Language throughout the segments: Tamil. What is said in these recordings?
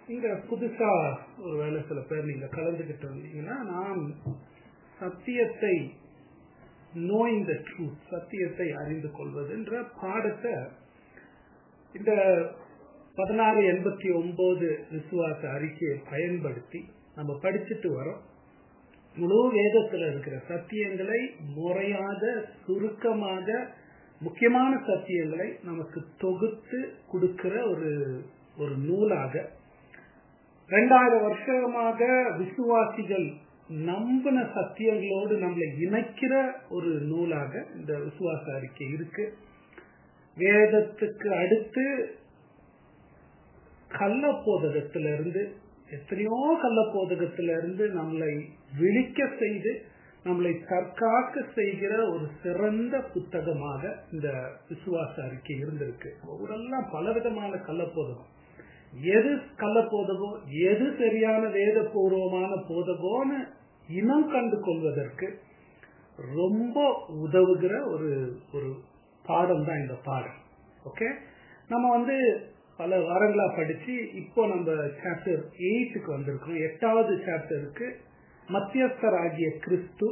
இங்க புதுசா ஒரு வேலை சில பேர் நீங்க கலந்துகிட்டு இருந்தீங்கன்னா நான் சத்தியத்தை நோயிங் த ட்ரூத் சத்தியத்தை அறிந்து கொள்வதுன்ற பாடத்தை இந்த பதினாறு எண்பத்தி ஒன்பது விசுவாச அறிக்கையை பயன்படுத்தி நம்ம படிச்சுட்டு வரோம் முழு வேதத்துல இருக்கிற சத்தியங்களை முறையாக சுருக்கமாக முக்கியமான சத்தியங்களை நமக்கு தொகுத்து கொடுக்கிற ஒரு ஒரு நூலாக ரெண்டாயிரம் வருஷமாக விசுவாசிகள் நம்பின சத்தியங்களோடு நம்மளை இணைக்கிற ஒரு நூலாக இந்த விசுவாச அறிக்கை இருக்கு வேதத்துக்கு அடுத்து கள்ள போதகத்திலிருந்து எத்தனையோ கள்ள போதகத்திலிருந்து நம்மளை விழிக்க செய்து நம்மளை தற்காக்க செய்கிற ஒரு சிறந்த புத்தகமாக இந்த விசுவாச அறிக்கை இருந்திருக்கு ஊரெல்லாம் பலவிதமான கள்ளப்போதகம் எது கள்ளப்போதகோ எது சரியான வேத பூர்வமான போதகோன்னு இனம் கண்டு கொள்வதற்கு ரொம்ப உதவுகிற ஒரு ஒரு பாடம் தான் இந்த பாடம் ஓகே நம்ம வந்து பல வாரங்களா படிச்சு இப்போ நம்ம சாப்டர் எயிட்டுக்கு வந்திருக்கோம் எட்டாவது சாப்டருக்கு மத்தியஸ்தர் ஆகிய கிறிஸ்து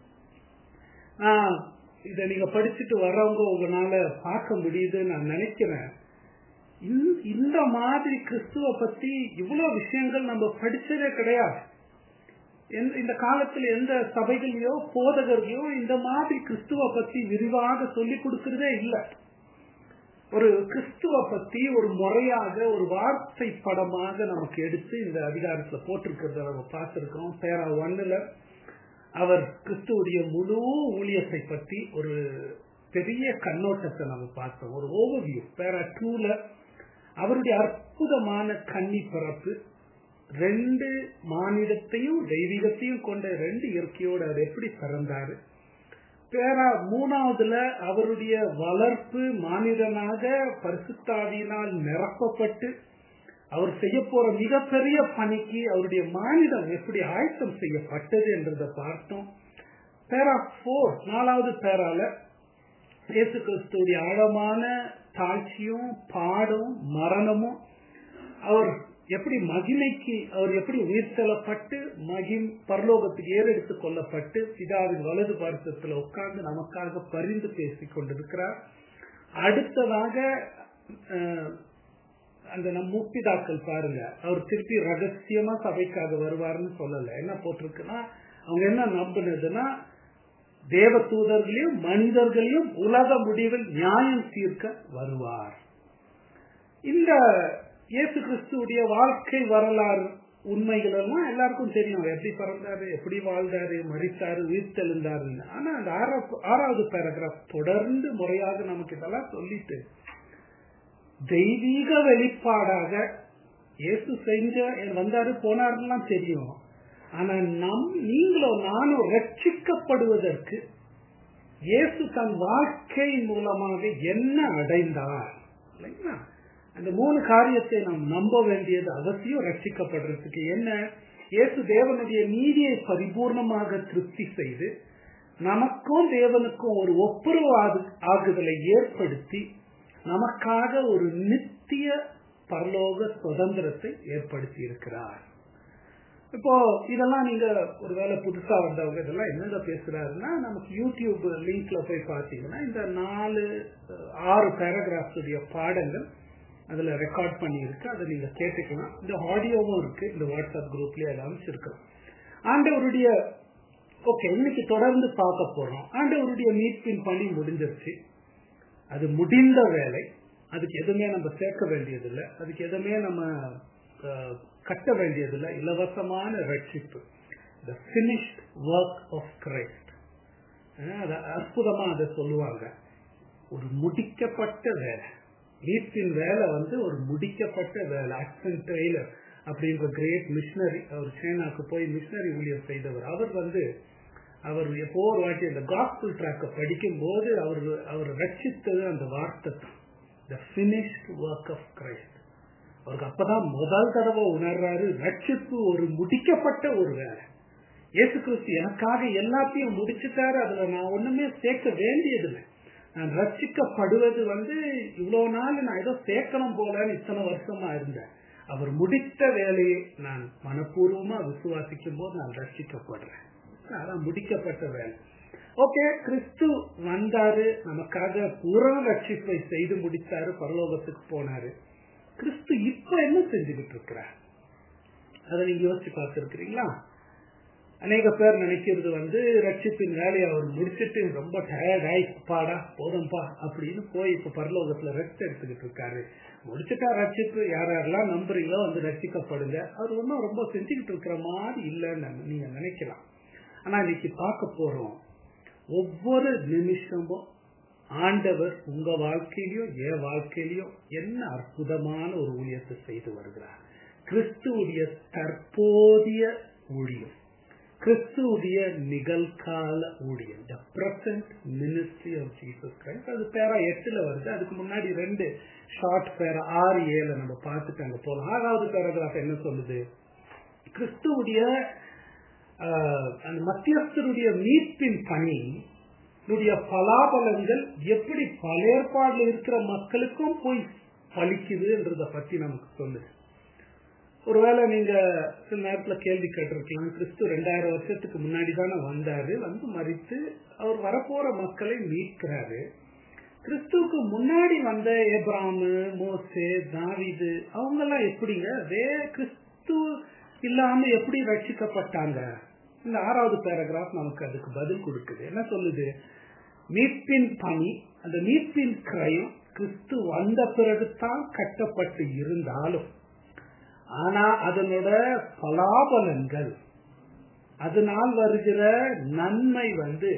இதை நீங்க படிச்சுட்டு வர்றவங்க உங்களால பார்க்க முடியுதுன்னு நான் நினைக்கிறேன் இந்த மாதிரி கிறிஸ்துவ பத்தி இவ்வளவு விஷயங்கள் நம்ம படிச்சதே கிடையாது இந்த காலத்துல எந்த சபைகளையோ போதகர்களையோ இந்த மாதிரி கிறிஸ்துவ பத்தி விரிவாக சொல்லி கொடுக்கறதே இல்லை ஒரு கிறிஸ்துவ பத்தி ஒரு முறையாக ஒரு வார்த்தை படமாக நமக்கு எடுத்து இந்த அதிகாரத்துல போட்டிருக்கிறத நம்ம பார்த்திருக்கோம் பேரா ஒன்னுல அவர் கிறிஸ்துவுடைய முழு ஊழியத்தை பத்தி ஒரு பெரிய கண்ணோட்டத்தை நம்ம பார்த்தோம் ஒரு ஓவர்வியூ பேரா டூல அவருடைய அற்புதமான கன்னி பிறப்பு ரெண்டு மானிடத்தையும் தெய்வீகத்தையும் கொண்ட ரெண்டு இயற்கையோடு அவர் எப்படி பிறந்தாரு பேரா மூணாவதுல அவருடைய வளர்ப்பு மானிடனாக பரிசுத்தாவியினால் நிரப்பப்பட்டு அவர் செய்ய போற மிகப்பெரிய பணிக்கு அவருடைய மானிடம் எப்படி ஆயத்தம் செய்யப்பட்டது என்றதை பார்த்தோம் பேரா போர் நாலாவது பேரால இயேசு கிறிஸ்துடைய ஆழமான தாழ்ச்சியும் பாடும் மரணமும் அவர் எப்படி மகிமைக்கு அவர் எப்படி உயிர்த்தலப்பட்டு மகிம் பரலோகத்துக்கு ஏறெடுத்து கொள்ளப்பட்டு பிதாவின் வலது பாரசத்துல உட்கார்ந்து நமக்காக பரிந்து பேசிக் கொண்டிருக்கிறார் அடுத்ததாக அந்த நம் முப்பிதாக்கள் பாருங்க அவர் திருப்பி ரகசியமா சபைக்காக வருவார்னு சொல்லல என்ன போட்டிருக்குன்னா அவங்க என்ன நம்பினதுன்னா தேவ தூதர்களையும் மனிதர்களையும் உலக முடிவில் நியாயம் தீர்க்க வருவார் இந்த இயேசு கிறிஸ்துடைய வாழ்க்கை வரலாறு உண்மைகள் எல்லாம் எல்லாருக்கும் தெரியும் எப்படி பிறந்தாரு எப்படி வாழ்ந்தாரு மறித்தாரு உயிர் தெழுந்தாரு ஆனா அந்த ஆறாவது பேராகிராஃப் தொடர்ந்து முறையாக நமக்கு இதெல்லாம் சொல்லிட்டு தெய்வீக வெளிப்பாடாக இயேசு செஞ்ச வந்தாரு போனாருலாம் தெரியும் ஆனா நம் நீங்களும் நானும் ரட்சிக்கப்படுவதற்கு இயேசு தன் வாழ்க்கை மூலமாக என்ன அடைந்தார் இல்லைங்களா அந்த மூணு காரியத்தை நாம் நம்ப வேண்டியது அவசியம் ரட்சிக்கப்படுறதுக்கு என்ன இயேசு தேவனுடைய நீதியை பரிபூர்ணமாக திருப்தி செய்து நமக்கும் தேவனுக்கும் ஒரு ஒப்புரவு ஆகுதலை ஏற்படுத்தி நமக்காக ஒரு நித்திய பரலோக சுதந்திரத்தை ஏற்படுத்தி இருக்கிறார் இப்போ இதெல்லாம் நீங்க ஒருவேளை புதுசா வந்தவங்க இதெல்லாம் என்னங்க பேசுறாருன்னா நமக்கு யூடியூப் லிங்க்ல போய் பாத்தீங்கன்னா இந்த நாலு ஆறு பேராகிராஃப்ஸ் உடைய பாடங்கள் அதுல ரெக்கார்ட் பண்ணி இருக்கு அதை நீங்க கேட்டுக்கலாம் இந்த ஆடியோவும் இருக்கு இந்த வாட்ஸ்அப் குரூப்லயே அதை அமைச்சிருக்கோம் ஆண்டவருடைய ஓகே இன்னைக்கு தொடர்ந்து பார்க்க போறோம் ஆண்டவருடைய மீட்பின் பணி முடிஞ்சிருச்சு அது முடிந்த வேலை அதுக்கு எதுவுமே நம்ம சேர்க்க வேண்டியதில்லை அதுக்கு எதுவுமே நம்ம கட்ட வேண்டியதில்லை இலவசமான ரட்சிப்பு the finished work of Christ அற்புதமா அதை சொல்லுவாங்க ஒரு முடிக்கப்பட்ட வேலை மீட்பின் வேலை வந்து ஒரு முடிக்கப்பட்ட வேலை அக்சன் டெய்லர் அப்படின்ற கிரேட் மிஷினரி அவர் சைனாக்கு போய் மிஷினரி ஊழியர் செய்தவர் அவர் வந்து அவர் எப்போ ஒரு வாட்டி அந்த காஸ்பிள் ட்ராக்க படிக்கும் போது அவர் அவர் ரட்சித்தது அந்த வார்த்தை தான் the finished work of Christ அவருக்கு அப்பதான் முதல் தடவை உணர்றாரு ரட்சிப்பு ஒரு முடிக்கப்பட்ட ஒரு வேலை இயேசு கிறிஸ்து எனக்காக எல்லாத்தையும் முடிச்சுட்டாரு அதுல நான் ஒண்ணுமே சேர்க்க வேண்டியதில்லை நான் ரட்சிக்கப்படுவது வந்து இவ்வளவு நாள் நான் ஏதோ சேர்க்கணும் போலன்னு இத்தனை வருஷமா இருந்தேன் அவர் முடித்த வேலையை நான் மனப்பூர்வமா விசுவாசிக்கும் போது நான் ரட்சிக்கப்படுறேன் அதான் முடிக்கப்பட்ட வேலை ஓகே கிறிஸ்து வந்தாரு நமக்காக பூரண ரட்சிப்பை செய்து முடித்தாரு பரலோகத்துக்கு போனாரு கிறிஸ்து இப்ப என்ன செஞ்சுக்கிட்டு இருக்கிறார் அதை நீங்க யோசிச்சு பார்த்திருக்கிறீங்களா அநேக பேர் நினைக்கிறது வந்து ரட்சிப்பின் வேலையை அவர் முடிச்சிட்டு ரொம்ப டயர்ட் ஆயி பாடா போதும்பா அப்படின்னு போய் இப்ப பரலோகத்துல ரெஸ்ட் எடுத்துக்கிட்டு இருக்காரு முடிச்சுட்டா ரட்சிப்பு யார் யாரெல்லாம் நம்புறீங்களோ வந்து ரட்சிக்கப்படுங்க அவர் ஒன்றும் ரொம்ப செஞ்சுக்கிட்டு இருக்கிற மாதிரி இல்லைன்னு நீங்க நினைக்கலாம் ஆனா இன்னைக்கு பார்க்க போறோம் ஒவ்வொரு நிமிஷமும் ஆண்டவர் உங்க வாழ்க்கையிலயும் என் வாழ்க்கையிலயும் என்ன அற்புதமான ஒரு ஊழியத்தை செய்து வருகிறார் கிறிஸ்துவுடைய தற்போதைய ஊழியம் கிறிஸ்துவுடைய நிகழ்கால ஊழியம் the present ministry of Jesus Christ அது பேரா எட்டுல வருது அதுக்கு முன்னாடி ரெண்டு ஷார்ட் பேரா ஆறு ஏழு நம்ம பார்த்துட்டு அங்க போலாம் ஆறாவது பேராகிராஃப் என்ன சொல்லுது கிறிஸ்துவுடைய அந்த மத்தியஸ்தருடைய மீட்பின் பணி பலாபலங்கள் எப்படி பழையற்பாடுல இருக்கிற மக்களுக்கும் போய் பலிக்குதுன்றத பத்தி நமக்கு சொல்லுது ஒருவேளை நீங்க சில நேரத்துல கேள்வி கேட்டிருக்கலாம் கிறிஸ்து ரெண்டாயிரம் வருஷத்துக்கு முன்னாடி தானே வந்தாரு வந்து மறித்து அவர் வரப்போற மக்களை மீட்கிறாரு கிறிஸ்துவுக்கு முன்னாடி வந்த ஏப்ராமு மோசே தாவிது அவங்க எல்லாம் எப்படிங்க வே கிறிஸ்து இல்லாம எப்படி ரட்சிக்கப்பட்டாங்க இந்த ஆறாவது பேராகிராஃப் நமக்கு அதுக்கு பதில் கொடுக்குது என்ன சொல்லுது மீட்பின் பணி அந்த மீட்பின் கிரயம் கிறிஸ்து வந்த பிறகுதான் கட்டப்பட்டு இருந்தாலும் ஆனா அதனோட பலாபலன்கள் அதனால் வருகிற நன்மை வந்து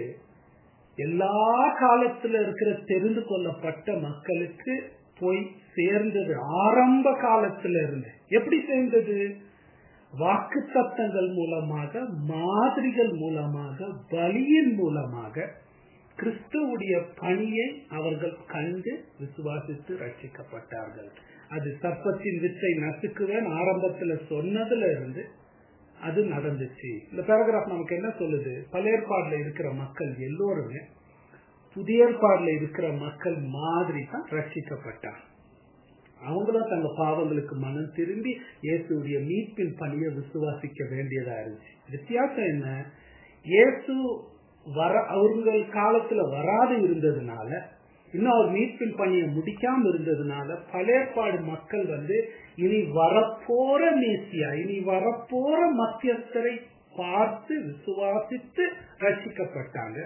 எல்லா காலத்துல இருக்கிற தெரிந்து கொள்ளப்பட்ட மக்களுக்கு போய் சேர்ந்தது ஆரம்ப காலத்துல இருந்து எப்படி சேர்ந்தது வாக்கு சத்தங்கள் மூலமாக மாதிரிகள் மூலமாக பலியின் மூலமாக கிறிஸ்துவுடைய பணியை அவர்கள் கண்டு விசுவாசித்து ரட்சிக்கப்பட்டார்கள் அது சர்ப்பத்தின் வித்தை நசுக்குவேன் ஆரம்பத்துல சொன்னதுல இருந்து அது நடந்துச்சு இந்த பேராகிராஃப் நமக்கு என்ன சொல்லுது பழையற்பாடுல இருக்கிற மக்கள் எல்லோருமே புதிய ஏற்பாடுல இருக்கிற மக்கள் மாதிரி தான் ரட்சிக்கப்பட்டாங்க அவங்களும் தங்க பாவங்களுக்கு மனம் திரும்பி இயேசுடைய மீட்பின் பணியை விசுவாசிக்க வேண்டியதா இருந்துச்சு வித்தியாசம் என்ன இயேசு வர அவர்கள் காலத்துல வராது இருந்ததுனால இன்னும் அவர் மீட்பின் பணியை முடிக்காம இருந்ததுனால பழையப்பாடு மக்கள் வந்து இனி வரப்போற மேசியா இனி வரப்போற மத்தியஸ்தரை பார்த்து விசுவாசித்து ரசிக்கப்பட்டாங்க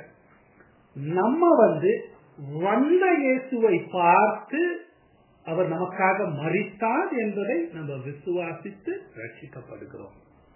நம்ம வந்து வந்த இயேசுவை பார்த்து அவர் நமக்காக மறித்தார் என்பதை நம்ம விசுவாசித்து ரட்சிக்கப்படுகிறோம்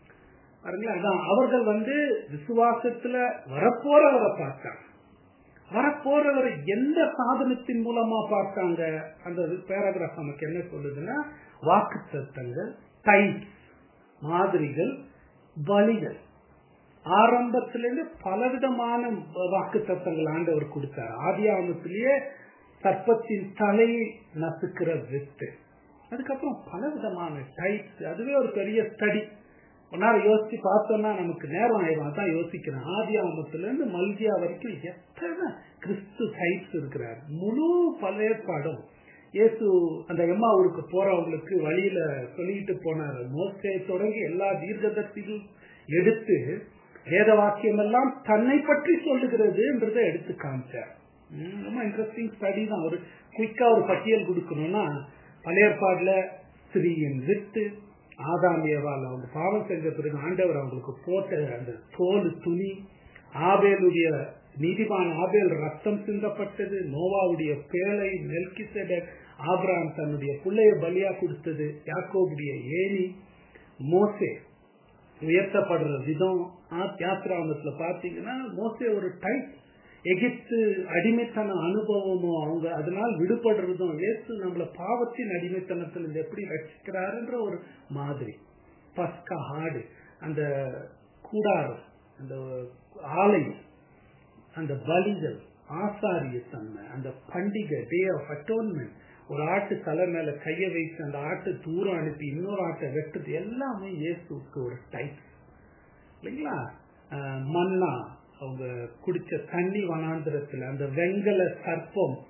அதான் அவர்கள் வந்து விசுவாசத்துல வரப்போறவரை பார்த்தாங்க வரப்போறவரை எந்த சாதனத்தின் மூலமா பார்த்தாங்க அந்த பேராகிராஃப் நமக்கு என்ன சொல்லுதுன்னா வாக்கு சத்தங்கள் டைப் மாதிரிகள் பலிகள் ஆரம்பத்திலிருந்து பலவிதமான வாக்கு தத்தங்கள் ஆண்டவர் கொடுத்தார் ஆதி ஆரம்பத்திலேயே சர்ப்பத்தின் தலையை நசுக்கிற வித்து அதுக்கப்புறம் பலவிதமான டைப்ஸ் அதுவே ஒரு பெரிய ஸ்டடி ஒன்னால யோசிச்சு பார்த்தோம்னா நமக்கு நேரம் ஆயிரும் அதான் யோசிக்கிறேன் ஆதி ஆமத்துல இருந்து மல்கியா வரைக்கும் எத்தனை கிறிஸ்து டைப்ஸ் இருக்கிறார் முழு பழைய பாடம் இயேசு அந்த எம்மா ஊருக்கு போறவங்களுக்கு வழியில சொல்லிட்டு போனார் மோசே தொடங்கி எல்லா தீர்க்கதர்சிகளும் எடுத்து வேத வாக்கியம் எல்லாம் தன்னை பற்றி சொல்லுகிறதுன்றதை எடுத்து காமிச்சார் ரொம்ப இன்ட்ரெஸ்டிங் ஸ்டடி தான் ஒரு குயிக்கா ஒரு பட்டியல் கொடுக்கணும்னா பழையற்பாடுல ஸ்திரீயின் வித்து ஆதாம் ஏவால் அவங்க பாவம் செஞ்ச பிறகு ஆண்டவர் அவங்களுக்கு போட்ட அந்த தோல் துணி ஆபேலுடைய நீதிமான் ஆபேல் ரத்தம் சிந்தப்பட்டது நோவாவுடைய பேலை நெல்கிசெட ஆப்ராம் தன்னுடைய பிள்ளைய பலியா கொடுத்தது யாக்கோபுடைய ஏனி மோசே உயர்த்தப்படுற விதம் யாத்ராமத்துல பாத்தீங்கன்னா மோசே ஒரு டைப் எகிப்து அடிமைத்தன அனுபவமும் அவங்க அதனால் விடுபடுறதும் ஏசு நம்மள பாவத்தின் அடிமைத்தனத்தில் எப்படி ரசிக்கிறாருன்ற ஒரு மாதிரி பஸ்கா ஆடு அந்த கூடாரம் அந்த ஆலயம் அந்த பலிகள் ஆசாரிய தன்மை அந்த பண்டிகை டே ஆஃப் அட்டோன்மெண்ட் ஒரு ஆட்டு தலை மேல கைய வைத்து அந்த ஆட்டை தூரம் அனுப்பி இன்னொரு ஆட்டை வெட்டுறது எல்லாமே இயேசுக்கு ஒரு டைப் இல்லைங்களா மன்னா அவங்க குடிச்ச தண்ணி வனாந்திரத்துல அந்த வெங்கல சர்ப்பம்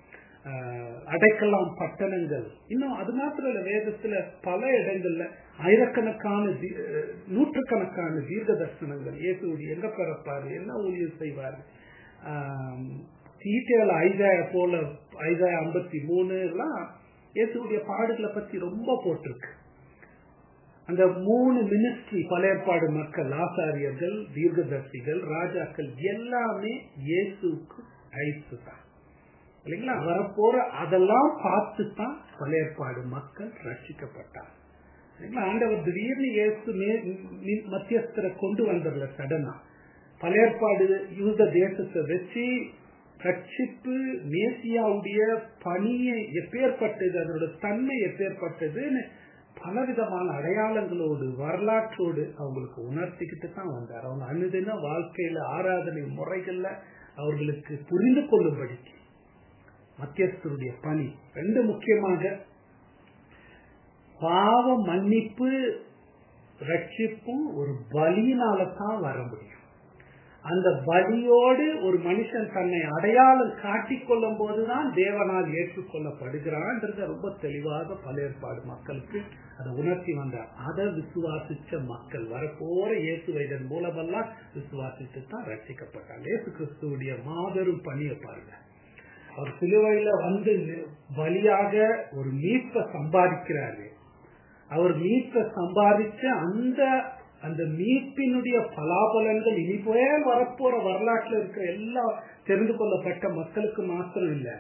ஆஹ், அடைக்கலாம் பட்டணங்கள் இன்னும் அது மாத்திரம் இல்ல வேதத்துல பல இடங்கள்ல ஆயிரக்கணக்கான தி- அஹ், நூற்றுக்கணக்கான தீர்க்க தரிசனங்கள் இயேசுடைய எங்க பிறப்பாரு என்ன ஊழியம் செய்வார் டீட்டெயில் ஐசாய போல ஐசாய ஐம்பத்தி மூணு எல்லாம் இயேசுடைய பாடுகளை பத்தி ரொம்ப போட்டிருக்கு அந்த மூணு மினிஸ்ட்ரி பழையற்பாடு மக்கள் ஆசாரியர்கள் தீர்க்கதர்சிகள் ராஜாக்கள் எல்லாமே இயேசுக்கு ஐசு தான் இல்லைங்களா வரப்போற அதெல்லாம் பார்த்து தான் பழையற்பாடு மக்கள் ரட்சிக்கப்பட்டார் சரிங்களா? ஆண்டவர் திடீர்னு இயேசு மே- மி- மத்தியஸ்தரை கொண்டு வந்துடல சடனா பழையற்பாடு யூத தேசத்தை வச்சு ரட்சிப்பு மேசியாவுடைய பணியை எப்பேற்பட்டது அதனோட தன்மை எப்பேற்பட்டதுன்னு பலவிதமான அடையாளங்களோடு வரலாற்றோடு அவங்களுக்கு உணர்த்திக்கிட்டு தான் வந்தார் அவங்க அனுதின வாழ்க்கையில ஆராதனை முறைகள்ல அவர்களுக்கு புரிந்து கொள்ளும்படிக்கு மத்தியஸ்தருடைய பணி ரெண்டு முக்கியமாக பாவ மன்னிப்பு ரட்சிப்பும் ஒரு பலியினால தான் வர முடியும் அந்த பலியோடு ஒரு மனுஷன் தன்னை அடையாளம் காட்டிக் கொள்ளும் போதுதான் தேவனால் ஏற்றுக்கொள்ளப்படுகிறான்றத ரொம்ப தெளிவாக பழையற்பாடு மக்களுக்கு அதை உணர்த்தி வந்தார் அதை விசுவாசிச்ச மக்கள் வரப்போற இயேசுவை இதன் மூலமெல்லாம் விசுவாசித்து தான் ரட்சிக்கப்பட்டாங்க இயேசு கிறிஸ்துவுடைய மாபெரும் பணியை பாருங்க அவர் சிலுவையில வந்து நி- பலியாக ஒரு மீட்பை சம்பாதிக்கிறாரு அவர் மீட்பை சம்பாதிச்ச அந்த அந்த மீட்பினுடைய பலாபலன்கள் இனி போயே வரப்போற வரலாற்றுல இருக்கிற எல்லா தெரிந்து கொள்ளப்பட்ட மக்களுக்கு மாத்திரம் இல்ல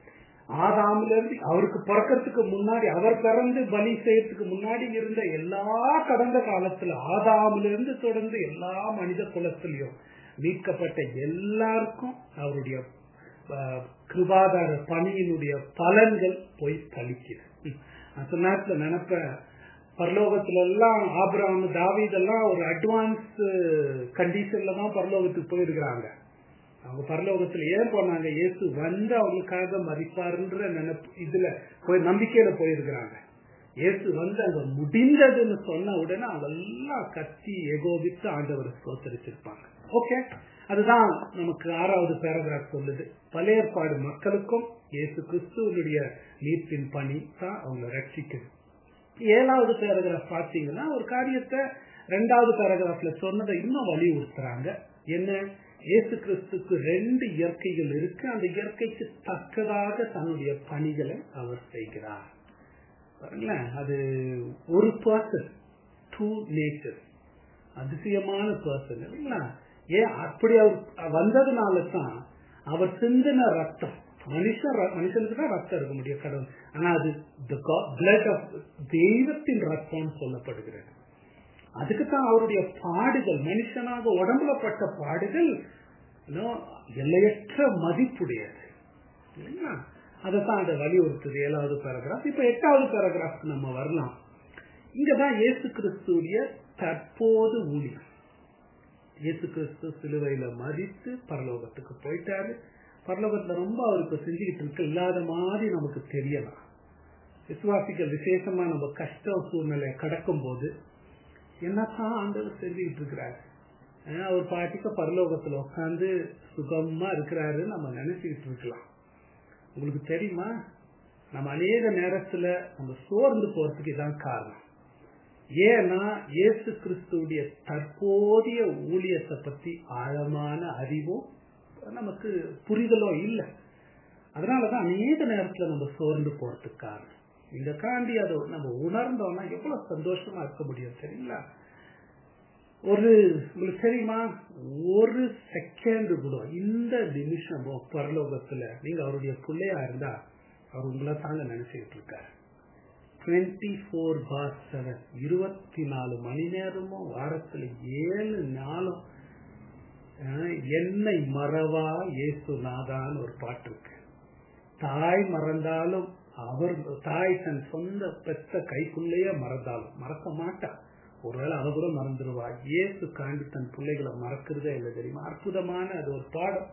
ஆதாமில இருந்து அவருக்கு பிறக்கிறதுக்கு முன்னாடி அவர் பிறந்து பலி செய்யறதுக்கு முன்னாடி இருந்த எல்லா கடந்த காலத்துல ஆதாமில இருந்து தொடர்ந்து எல்லா மனித குலத்திலையும் மீட்கப்பட்ட எல்லாருக்கும் அவருடைய அஹ், கிருபாதார பணியினுடைய பலன்கள் போய் பலிக்குது ம். அந்த நேரத்துல நினைப்பேன் பரலோகத்துல எல்லாம் ஆபிராம் தாவீதெல்லாம் ஒரு அட்வான்ஸ் கண்டிஷன்ல தான் பரலோகத்துக்கு போயிருக்கிறாங்க அவங்க பரலோகத்துல ஏன் போனாங்க இயேசு வந்து அவங்களுக்காக மதிப்பாருன்ற நினைப்பு இதுல போய் நம்பிக்கையில போயிருக்கிறாங்க இயேசு வந்து அங்க முடிந்ததுன்னு சொன்ன உடனே அவெல்லாம் கத்தி எகோபித்து ஆண்டவரை சோத்தரிச்சிருப்பாங்க ஓகே அதுதான் நமக்கு ஆறாவது பேராகிராஃப் சொல்லுது பழையற்பாடு மக்களுக்கும் இயேசு கிறிஸ்துவனுடைய மீட்பின் பணி தான் அவங்க ரட்சிக்குது ஏழாவது பேராகிராஃப் பார்த்தீங்கன்னா ஒரு காரியத்தை ரெண்டாவது பேராகிராஃப்ல சொன்னதை இன்னும் வலியுறுத்துறாங்க என்ன இயேசு கிறிஸ்துக்கு ரெண்டு இயற்கைகள் இருக்கு அந்த இயற்கைக்கு தக்கதாக தன்னுடைய பணிகளை அவர் செய்கிறார் பாருங்களேன் அது ஒரு பர்சன் டூ நேச்சர் அதிசயமான பர்சன் இல்லைங்களா ஏன் அப்படி அவர் வந்ததுனால தான் அவர் சிந்தின ரத்தம் மனுஷன் ர- மனுஷனுக்கு தான் ரத்தம் இருக்க முடியும் கடவுள் ஆனா அது பிளட் ஆஃப் தெய்வத்தின் ரத்தம்னு சொல்லப்படுகிறது அதுக்கு தான் அவருடைய பாடுகள் மனுஷனாக உடம்புல பட்ட பாடுகள் இன்னும் எல்லையற்ற மதிப்புடையது இல்லைங்களா அதைத்தான் அதை வலியுறுத்துது ஏழாவது பேராகிராஃப் இப்ப எட்டாவது பேராகிராஃப்க்கு நம்ம வரலாம் இங்கதான் இயேசு கிறிஸ்துடைய தற்போது ஊழியம் இயேசு கிறிஸ்து சிலுவையில மதித்து பரலோகத்துக்கு போயிட்டாரு பரலோகத்துல ரொம்ப அவருக்கு செஞ்சுக்கிட்டு இருக்க இல்லாத மாதிரி நமக்கு தெரியலாம் விசுவாசிகள் விசேஷமா நம்ம கஷ்ட சூழ்நிலை கடக்கும் போது என்னத்தான் ஆண்டவர் செஞ்சுக்கிட்டு இருக்கிறாரு அஹ் அவர் பாட்டுக்கு பரலோகத்துல உட்காந்து சுகமா இருக்கிறாரு நம்ம நினைச்சுக்கிட்டு இருக்கலாம் உங்களுக்கு தெரியுமா நம்ம அநேக நேரத்துல நம்ம சோர்ந்து போறதுக்கு இதான் காரணம் ஏன்னா இயேசு கிறிஸ்துடைய தற்போதைய ஊழியத்தை பத்தி ஆழமான அறிவும் நமக்கு புரிதலோ இல்லை அதனாலதான் அநேக நேரத்துல நம்ம சோர்ந்து போறதுக்கு காரணம் இந்த காண்டி அதை நம்ம உணர்ந்தோம்னா எவ்வளவு சந்தோஷமா இருக்க முடியும் சரிங்களா ஒரு உங்களுக்கு தெரியுமா ஒரு செகண்ட் கூட இந்த நிமிஷமோ பரலோகத்துல நீங்க அவருடைய பிள்ளையா இருந்தா அவர் உங்களை தாங்க நினைச்சுக்கிட்டு இருக்காரு டுவெண்ட்டி ஃபோர் பார் செவன் இருபத்தி நாலு மணி நேரமும் வாரத்துல ஏழு நாளும் அஹ், என்னை மறவா இயேசு நாதான்னு ஒரு பாட்டு இருக்கு தாய் மறந்தாலும் அவர் தாய் தன் சொந்த பெத்த கைக்குள்ளேயே மறந்தாலும் மறக்க மாட்டா ஒருவேளை அவ கூட மறந்துடுவா இயேசு காண்டி தன் பிள்ளைகளை மறக்கிறதே இல்லை தெரியுமா அற்புதமான அது ஒரு பாடம்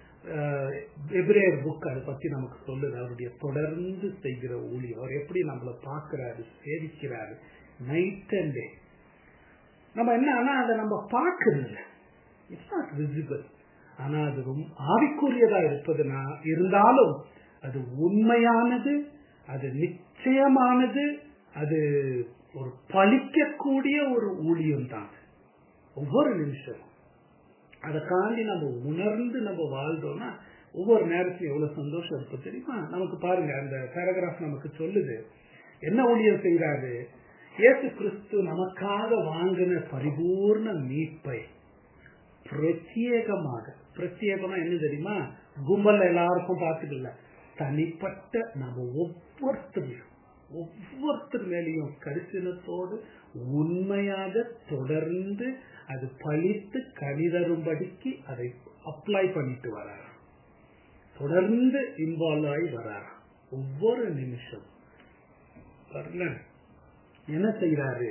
எபிரேயர் புக் அதை பத்தி நமக்கு சொல்லுது அவருடைய தொடர்ந்து செய்கிற ஊழியம் அவர் எப்படி நம்மளை பார்க்கிறாரு சேவிக்கிறாரு நைட் அண்ட் டே நம்ம என்ன ஆனா அதை நம்ம பார்க்கறது இட்ஸ் நாட் விசிபிள் ஆனா அது ரொம்ப ஆவிக்குரியதா இருப்பதுனா இருந்தாலும் அது உண்மையானது அது நிச்சயமானது அது ஒரு பழிக்கக்கூடிய ஒரு ஊழியம் தான் ஒவ்வொரு நிமிஷம் அதை தாண்டி நம்ம உணர்ந்து நம்ம வாழ்ந்தோம்னா ஒவ்வொரு நேரத்திலும் எவ்வளவு சந்தோஷம் இருக்கும் தெரியுமா நமக்கு பாருங்க அந்த பேராகிராஃப் நமக்கு சொல்லுது என்ன ஊழியம் செய்யறாரு இயேசு கிறிஸ்து நமக்காக வாங்கின பரிபூர்ண மீட்பை பிரத்யேகமாக பிரத்யேகமா என்ன தெரியுமா கும்பல் எல்லாருக்கும் பார்த்துக்கல தனிப்பட்ட நம்ம ஒவ்வொருத்தரையும் ஒவ்வொருத்தர் மேலேயும் கரிசனத்தோடு உண்மையாக தொடர்ந்து அது பழித்து கணிதரும்படிக்கு அதை அப்ளை பண்ணிட்டு வரார் தொடர்ந்து இன்வால்வ் ஆகி வரார் ஒவ்வொரு நிமிஷம் பாருங்க என்ன செய்யறாரு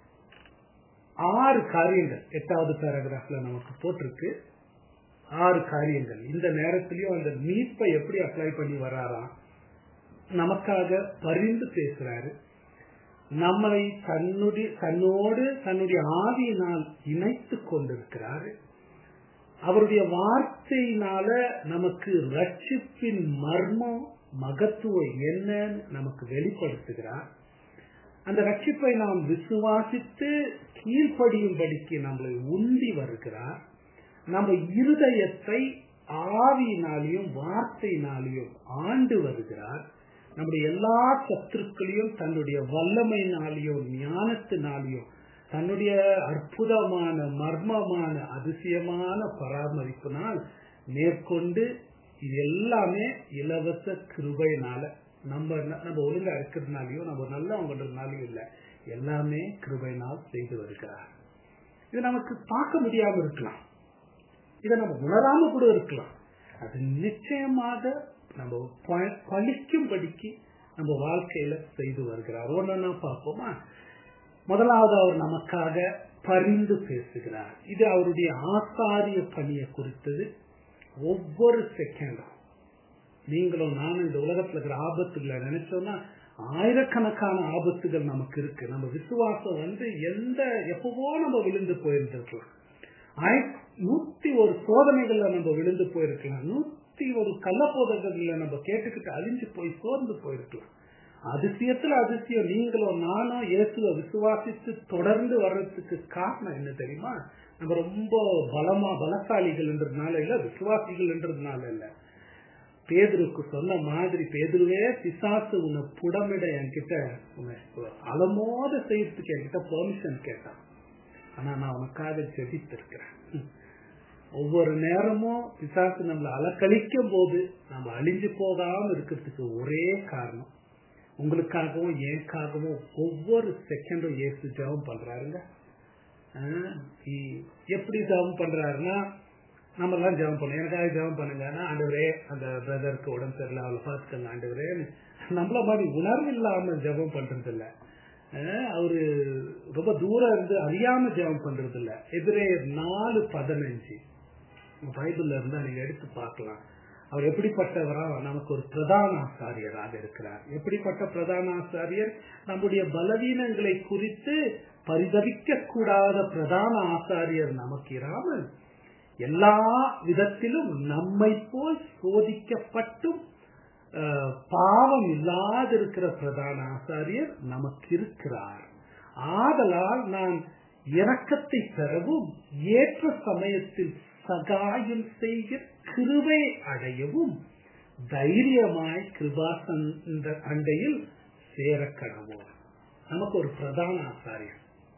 ஆறு காரியங்கள் எட்டாவது பேராகிராஃப்ல நமக்கு போட்டிருக்கு ஆறு காரியங்கள் இந்த நேரத்திலயும் அந்த மீட்பை எப்படி அப்ளை பண்ணி வராராம் நமக்காக பரிந்து பேசுறாரு நம்மளை தன்னுடைய தன்னோடு தன்னுடைய ஆவியினால் இணைத்து கொண்டிருக்கிறாரு அவருடைய வார்த்தையினால நமக்கு ரட்சிப்பின் மர்மம் மகத்துவம் என்னன்னு நமக்கு வெளிப்படுத்துகிறார் அந்த ரட்சிப்பை நாம் விசுவாசித்து கீழ்ப்படியும்படிக்கு நம்மளை உந்தி வருகிறார் நம்ம இருதயத்தை ஆவியினாலையும் வார்த்தையினாலையும் ஆண்டு வருகிறார் நம்முடைய எல்லா சத்துருக்களையும் தன்னுடைய வல்லமையினாலையும் ஞானத்தினாலையும் தன்னுடைய அற்புதமான மர்மமான அதிசயமான பராமரிப்பினால் மேற்கொண்டு இது எல்லாமே இலவச கிருபையினால நம்ம நம்ம ஒழுங்கா இருக்கிறதுனாலயோ நம்ம நல்லவங்கன்றதுனாலயும் இல்ல எல்லாமே கிருபைனால் செய்து வருகிறார் இது நமக்கு பார்க்க முடியாம இருக்கலாம் இதை நம்ம உணராம கூட இருக்கலாம் அது நிச்சயமாக நம்ம பழிக்கும்படிக்கு நம்ம வாழ்க்கையில செய்து வருகிறார் ஒன்னா பார்ப்போமா முதலாவது அவர் நமக்காக பரிந்து பேசுகிறார் இது அவருடைய ஆசாரிய பணியை குறித்தது ஒவ்வொரு செகண்டும் நீங்களும் நானும் இந்த உலகத்துல இருக்கிற ஆபத்துகளை நினைச்சோம்னா ஆயிரக்கணக்கான ஆபத்துகள் நமக்கு இருக்கு நம்ம விசுவாசம் வந்து எந்த எப்பவோ நம்ம விழுந்து போயிருந்திருக்கலாம் நூத்தி ஒரு சோதனைகள்ல நம்ம விழுந்து போயிருக்கலாம் நூத்தி ஒரு கள்ளப்போதகங்கள்ல நம்ம கேட்டுக்கிட்டு அழிஞ்சு போய் சோர்ந்து போயிருக்கலாம் அதிசயத்துல அதிசயம் நீங்களும் நானும் இயேசுவ விசுவாசித்து தொடர்ந்து வர்றதுக்கு காரணம் என்ன தெரியுமா நம்ம ரொம்ப பலமா பலசாலிகள்ன்றதுனால இல்ல விசுவாசிகள்ன்றதுனால இல்ல பேதுருக்கு சொன்ன மாதிரி பேதுருவே பிசாசு உன்னை புடமிட என்கிட்ட அலமோத செய்யறதுக்கு என்கிட்ட பெர்மிஷன் கேட்டான் ஆனா நான் உனக்காக ஜெபித்திருக்கிறேன் ஒவ்வொரு நேரமும் பிசாசு நம்மளை அலக்கழிக்கும் போது நம்ம அழிஞ்சு போகாம இருக்கிறதுக்கு ஒரே காரணம் உங்களுக்காகவும் எனக்காகவும் ஒவ்வொரு செகண்டும் ஏசு ஜபம் பண்றாருங்க எப்படி ஜபம் பண்றாருன்னா நம்ம எல்லாம் ஜபம் பண்ணுவோம் எனக்காக ஜபம் பண்ணுங்க ஆண்டவரே அந்த பிரதருக்கு உடம்பு சரியில்லை அவளை பார்த்துக்கங்க ஆண்டவரே நம்மள மாதிரி உணர்வு இல்லாம ஜபம் பண்றது இல்ல அவரு ரொம்ப தூரம் இருந்து அறியாம ஜபம் பண்றது இல்ல எதிரே நாலு பதினஞ்சு பைபிள்ல இருந்தா நீங்க எடுத்து பார்க்கலாம் அவர் எப்படிப்பட்டவரா நமக்கு ஒரு பிரதான ஆசாரியராக இருக்கிறார் எப்படிப்பட்ட பிரதான ஆசாரியர் நம்முடைய பலவீனங்களை குறித்து பரிதவிக்க கூடாத பிரதான ஆசாரியர் நமக்கு இராமல் எல்லா விதத்திலும் நம்மை போல் சோதிக்கப்பட்டும் பாவம் இல்லாதிருக்கிற பிரதான ஆசாரியர் நமக்கு இருக்கிறார் ஆதலால் நான் இரக்கத்தை பெறவும் ஏற்ற சமயத்தில் சகாயம் செய்கிற கிருபை அடையவும் தைரியமாய் கிருபாசன் அண்டையில் சேர கடவோம் நமக்கு ஒரு பிரதான ஆசாரியர்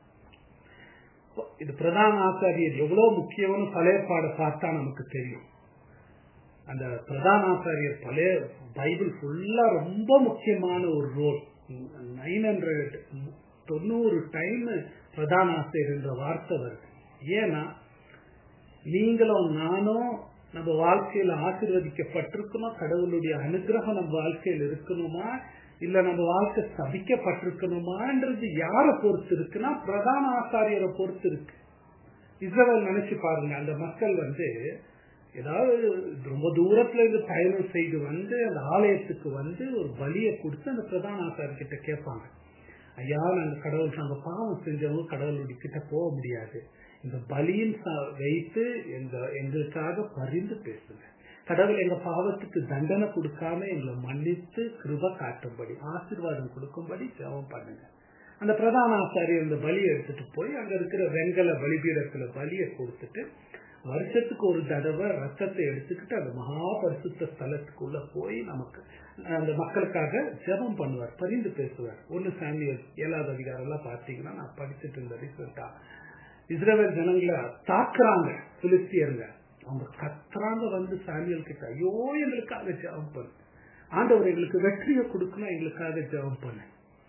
இது பிரதான ஆசாரியர் எவ்வளவு முக்கியம்னு பழைய பாட பார்த்தா நமக்கு தெரியும் அந்த பிரதான ஆசாரியர் பழைய பைபிள் ஃபுல்லா ரொம்ப முக்கியமான ஒரு ரோல் நைன் ஹண்ட்ரட் தொண்ணூறு டைம் பிரதான ஆசிரியர் என்ற வார்த்தை வருது ஏன்னா நீங்களும் நானும் நம்ம வாழ்க்கையில ஆசீர்வதிக்கப்பட்டிருக்கணும் கடவுளுடைய அனுகிரகம் நம்ம வாழ்க்கையில் இருக்கணுமா இல்ல நம்ம வாழ்க்கை சபிக்கப்பட்டிருக்கணுமான்றது யார பொறுத்து இருக்குன்னா பிரதான ஆசாரியரை பொறுத்து இருக்கு இஸ்ரேல் நினைச்சு பாருங்க அந்த மக்கள் வந்து ஏதாவது ரொம்ப தூரத்துல இருந்து பயணம் செய்து வந்து அந்த ஆலயத்துக்கு வந்து ஒரு பலியை கொடுத்து அந்த பிரதான ஆசாரியர் கிட்ட கேட்பாங்க ஐயா நாங்க கடவுள் நாங்க பாவம் செஞ்சவங்க கடவுளுடைய கிட்ட போக முடியாது இந்த பலியின் வைத்து எங்க எங்களுக்காக பரிந்து பேசுங்க கடவுள் எங்க பாவத்துக்கு தண்டனை கொடுக்காம எங்களை மன்னித்து கிருப காட்டும்படி ஆசீர்வாதம் கொடுக்கும்படி ஜெபம் பண்ணுங்க அந்த பிரதான ஆசாரியர் இந்த பலியை எடுத்துட்டு போய் அங்க இருக்கிற வெங்கல பலிபீடத்துல பலியை கொடுத்துட்டு வருஷத்துக்கு ஒரு தடவை ரத்தத்தை எடுத்துக்கிட்டு அந்த மகா பரிசுத்த ஸ்தலத்துக்குள்ள போய் நமக்கு அந்த மக்களுக்காக ஜெபம் பண்ணுவார் பரிந்து பேசுவார் ஒன்னு சாமியல் ஏழாவது அதிகாரம் எல்லாம் பார்த்தீங்கன்னா நான் படிச்சுட்டு இருந்த ரிசல்ட்டா இஸ்ரேல் ஜனங்களை தாக்குறாங்க பிலிஸ்தியருங்க அவங்க கத்துறாங்க வந்து சாமியல் கிட்ட ஐயோ எங்களுக்காக ஜெபம் பண்ணு ஆண்டவர் எங்களுக்கு வெற்றியை கொடுக்கணும் எங்களுக்காக ஜெபம் பண்ணு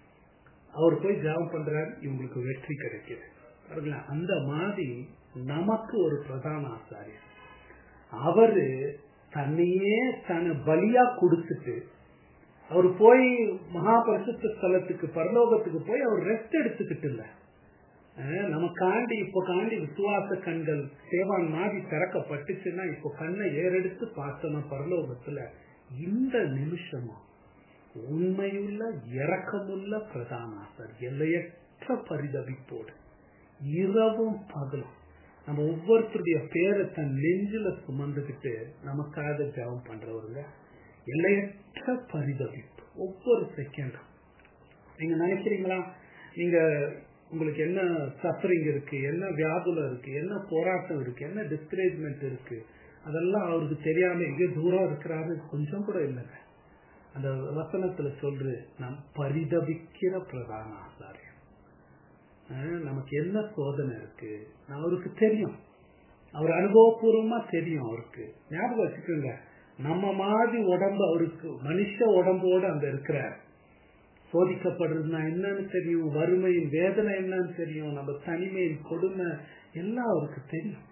அவர் போய் ஜெபம் பண்றாரு இவங்களுக்கு வெற்றி கிடைக்குது பாருங்களேன் அந்த மாதிரி நமக்கு ஒரு பிரதான ஆசாரியர் அவரு தன்னையே தன்னை பலியா கொடுத்துட்டு அவர் போய் மகா பரிசுத்த ஸ்தலத்துக்கு பரலோகத்துக்கு போய் அவர் ரெஸ்ட் எடுத்துக்கிட்டு இல்ல அஹ் நமக்காண்டி இப்போ காண்டி விசுவாச கண்கள் சேவான் மாதிரி திறக்கப்பட்டுச்சுன்னா இப்போ கண்ணை ஏறெடுத்து பார்த்தோம்னா பரலோகத்துல இந்த நிமிஷமா உண்மையுள்ள இரக்கமுள்ள பிரதான ஆசர் எல்லையற்ற பரிதவிப்போடு இரவும் பகலும் நம்ம ஒவ்வொருத்தருடைய பேரை தன் நெஞ்சில சுமந்துக்கிட்டு நமக்காக ஜெபம் பண்றவருங்க எல்லையற்ற பரிதவிப்பு ஒவ்வொரு செகண்டும் நீங்க நினைக்கிறீங்களா நீங்க உங்களுக்கு என்ன சஃபரிங் இருக்கு என்ன வியாகுலம் இருக்கு என்ன போராட்டம் இருக்கு என்ன டிஸ்கரேஜ்மெண்ட் இருக்கு அதெல்லாம் அவருக்கு தெரியாம எங்கே தூரம் இருக்கிறாரு கொஞ்சம் கூட இல்லைங்க அந்த வசனத்துல சொல்று நாம் பரிதவிக்கிற பிரதான ஆசாரியம் அஹ் நமக்கு என்ன சோதனை இருக்கு அவருக்கு தெரியும் அவர் அனுபவபூர்வமா தெரியும் அவருக்கு ஞாபகம் வச்சுக்கோங்க நம்ம மாதிரி உடம்பு அவருக்கு மனுஷ உடம்போடு அங்க இருக்கிறார் சோதிக்கப்படுறதுனா என்னன்னு தெரியும் வறுமையின் வேதனை என்னன்னு தெரியும் நம்ம தனிமையின் கொடுமை எல்லாம் அவருக்கு தெரியும்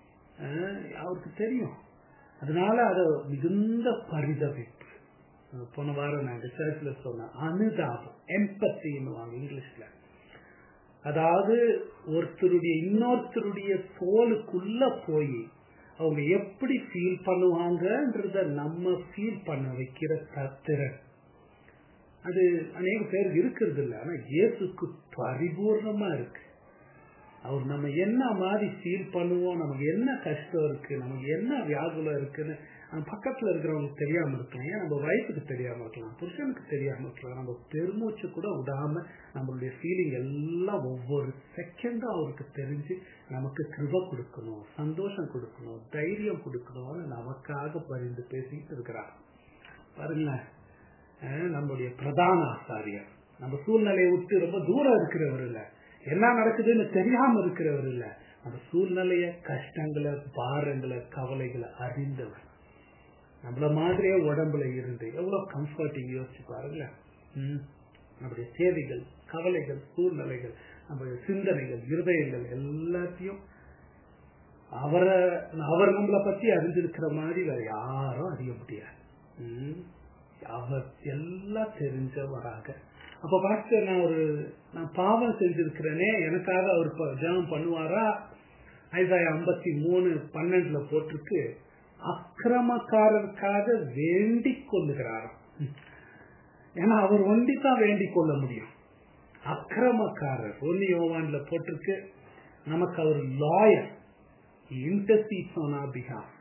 அஹ் அவருக்கு தெரியும் அதனால அது மிகுந்த பரிதவிப்பு போன வாரம் நாங்க சர்ச்ல சொன்னேன் அனுதாபம் எம்பத்தின்னு இங்கிலீஷ்ல அதாவது ஒருத்தருடைய இன்னொருத்தருடைய தோலுக்குள்ள போய் அவங்க எப்படி ஃபீல் பண்ணுவாங்கன்றத நம்ம ஃபீல் பண்ண வைக்கிற திறன் அது அநேக பேருக்கு இருக்கிறது இல்லை ஆனா இயேசுக்கு பரிபூர்ணமா இருக்கு அவர் நம்ம என்ன மாதிரி ஃபீல் பண்ணுவோம் நமக்கு என்ன கஷ்டம் இருக்கு நமக்கு என்ன வியாகுலம் இருக்குன்னு நம்ம பக்கத்துல இருக்கிறவங்களுக்கு தெரியாம இருக்கலாம் ஏன் நம்ம வயசுக்கு தெரியாம இருக்கலாம் புருஷனுக்கு தெரியாம இருக்கலாம் நம்ம பெருமூச்சு கூட விடாம நம்மளுடைய ஃபீலிங் எல்லாம் ஒவ்வொரு செகண்டும் அவருக்கு தெரிஞ்சு நமக்கு கிருப கொடுக்கணும் சந்தோஷம் கொடுக்கணும் தைரியம் கொடுக்கணும்னு நமக்காக பரிந்து பேசிட்டு இருக்கிறார் பாருங்களேன் நம்முடைய பிரதான ஆசாரியர் நம்ம சூழ்நிலையை விட்டு ரொம்ப தூரம் இருக்கிறவர் இல்ல என்ன நடக்குதுன்னு தெரியாம இருக்கிறவர் இல்ல நம்ம சூழ்நிலைய கஷ்டங்களை பாரங்களை கவலைகளை அறிந்தவர் நம்மள மாதிரியே உடம்புல இருந்து எவ்வளவு கம்ஃபர்டிங் யோசிச்சு பாருங்க நம்முடைய தேவைகள் கவலைகள் சூழ்நிலைகள் நம்முடைய சிந்தனைகள் இருதயங்கள் எல்லாத்தையும் அவரை அவர் நம்மளை பத்தி அறிஞ்சிருக்கிற மாதிரி வேற யாரும் அறிய முடியாது அவர் எல்லாம் தெரிஞ்சவராக அப்ப பாஸ்டர் நான் ஒரு நான் பாவம் செஞ்சிருக்கிறேனே எனக்காக அவர் ஜெபம் பண்ணுவாரா ஐசாய ஐம்பத்தி மூணு பன்னெண்டுல போட்டிருக்கு அக்கிரமக்காரருக்காக வேண்டிக் கொள்ளுகிறாராம் ஏன்னா அவர் ஒண்டித்தான் வேண்டிக் கொள்ள முடியும் அக்கிரமக்காரர் ஒன்னு யோவான்ல போட்டிருக்கு நமக்கு அவர் lawyer intercedes on our behalf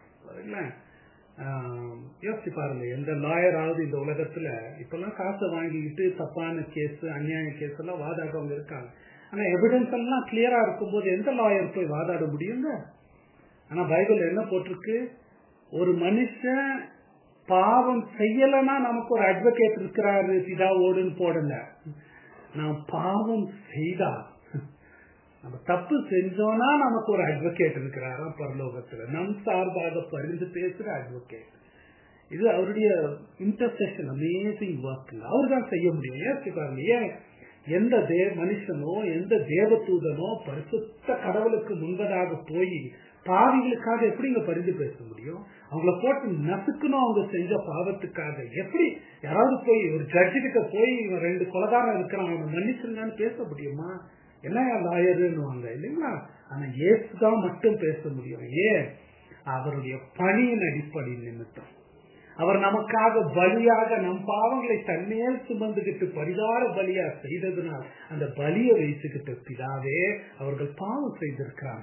யோசிச்சு பாருங்க எந்த லாயராவது இந்த உலகத்துல இப்பெல்லாம் காசை வாங்கிக்கிட்டு தப்பான கேஸ் அநியாய கேஸ் எல்லாம் வாதாடுறவங்க இருக்காங்க ஆனா எவிடன்ஸ் எல்லாம் கிளியரா இருக்கும்போது எந்த லாயர் போய் வாதாட முடியுங்க ஆனா பைபிள் என்ன போட்டிருக்கு ஒரு மனுஷன் பாவம் செய்யலன்னா நமக்கு ஒரு அட்வொகேட் இருக்கிறாரு பிதாவோடுன்னு போடல நான் பாவம் செய்தா நம்ம தப்பு செஞ்சோம்னா நமக்கு ஒரு அட்வொகேட் இருக்கிறாரா பரலோகத்துல நம் சார்பாக பரிந்து பேசுற அட்வொகேட் இது அவருடைய இன்டர்செக்ஷன் அமேசிங் ஒர்க் அவர் தான் செய்ய முடியும் ஏன் பாருங்க ஏன் எந்த தே மனுஷனோ எந்த தேவதூதனோ பரிசுத்த கடவுளுக்கு முன்பதாக போய் பாவிகளுக்காக எப்படிங்க பரிந்து பேச முடியும் அவங்கள போட்டு நசுக்கணும் அவங்க செஞ்ச பாவத்துக்காக எப்படி யாராவது போய் ஒரு ஜட்ஜு கிட்ட போய் இவன் ரெண்டு கொலகாரம் இருக்கிறான் அவனை மன்னிச்சிருந்தான்னு பேச முடியுமா என்ன லாயருன்னுவாங்க இல்லைங்களா ஆனா ஏசுதான் மட்டும் பேச முடியும் ஏன் அவருடைய பணியின் அடிப்படை நிமித்தம் அவர் நமக்காக பலியாக நம் பாவங்களை தன்னேல் சுமந்துகிட்டு பரிகார பலியா செய்ததுனால் அந்த பலியை வைத்துக்கிட்ட பிதாவே அவர்கள் பாவம் செய்திருக்கிறாங்க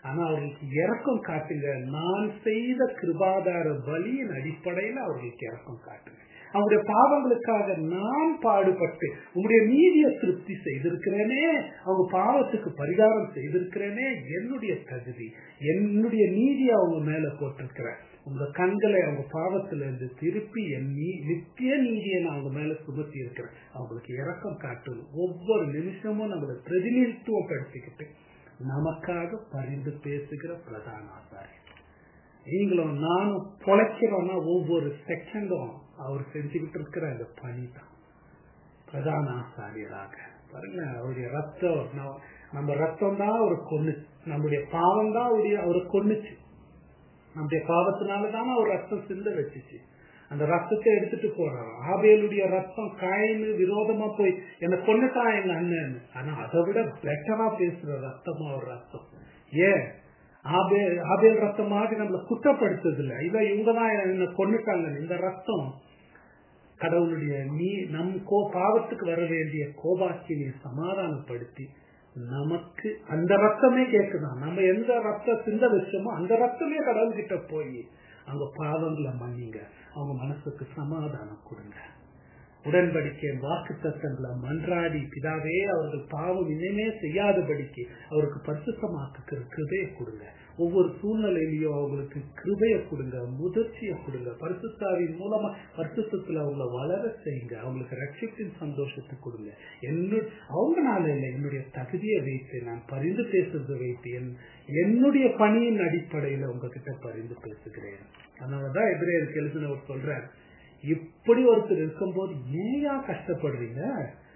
ஆனா அவர்களுக்கு இறக்கம் காட்டுங்க நான் செய்த கிருபாதார பலியின் அடிப்படையில் அவர்களுக்கு இறக்கம் காட்டுங்க அவருடைய பாவங்களுக்காக நான் பாடுபட்டு உங்களுடைய நீதியை திருப்தி செய்திருக்கிறேனே அவங்க பாவத்துக்கு பரிகாரம் செய்திருக்கிறேனே என்னுடைய தகுதி என்னுடைய நீதியை அவங்க மேல போட்டிருக்கிறேன் உங்க கண்களை அவங்க பாவத்துல இருந்து திருப்பி என் நீ நித்திய நீதியை நான் அவங்க மேல சுமத்தி இருக்கிறேன் அவங்களுக்கு இறக்கம் காட்டணும் ஒவ்வொரு நிமிஷமும் நம்மளை பிரதிநிதித்துவப்படுத்திக்கிட்டு நமக்காக பரிந்து பேசுகிற பிரதான ஆசாரி நீங்களும் நானும் பொழைக்கிறோம்னா ஒவ்வொரு செகண்டும் அவர் செஞ்சுக்கிட்டு இருக்கிற அந்த பணி தான் பிரதான ஆசாரியராக பாருங்க அவருடைய ரத்தம் நம்ம ரத்தம் தான் அவர் கொண்டு நம்முடைய பாவம் தான் அவருடைய அவரை கொண்டுச்சு நம்முடைய பாவத்தினால தானே அவர் ரத்தம் சிந்த வச்சுச்சு அந்த ரத்தத்தை எடுத்துட்டு போறான் ஆபேலுடைய ரத்தம் காயின்னு விரோதமா போய் என்ன கொண்டுட்டான் எங்க அண்ணன் ஆனா அதை விட பெட்டரா பேசுற ரத்தமா ஒரு ரத்தம் ஏன் ஆபேல் ஆபேல் ரத்தம் மாதிரி நம்மளை குற்றப்படுத்துறது இல்லை இவ இவங்கதான் என்ன கொண்டுட்டாங்க இந்த ரத்தம் கடவுளுடைய நீ நம் கோ பாவத்துக்கு வர வேண்டிய கோபாக்கியை சமாதானப்படுத்தி நமக்கு அந்த ரத்தமே கேட்குதான் நம்ம எந்த ரத்த சிந்த வச்சோமோ அந்த ரத்தமே கடவுள் கிட்ட போய் அவங்க பாவங்களை மன்னிங்க அவங்க மனசுக்கு சமாதானம் கொடுங்க உடன்படிக்கை வாக்கு தத்தங்களை மன்றாடி பிதாவே அவர்கள் பாவம் இனிமே செய்யாதபடிக்கு அவருக்கு பரிசுத்தமாக்குற கிருபையை கொடுங்க ஒவ்வொரு சூழ்நிலையிலையும் அவங்களுக்கு கிருபையை கொடுங்க முதிர்ச்சியை கொடுங்க பரிசுத்தாவின் மூலமா பரிசுத்தத்துல அவங்கள வளர செய்யுங்க அவங்களுக்கு ரட்சிப்பின் சந்தோஷத்தை கொடுங்க என்ன அவங்கனால இல்லை என்னுடைய தகுதியை வைத்து நான் பரிந்து பேசுறதை வைத்து என் என்னுடைய பணியின் அடிப்படையில உங்ககிட்ட பரிந்து பேசுகிறேன் அதனாலதான் எதிரேருக்கு எழுதினவர் சொல்றார் இப்படி ஒருத்தர் இருக்கும்போது ஏயா கஷ்டப்படுறீங்க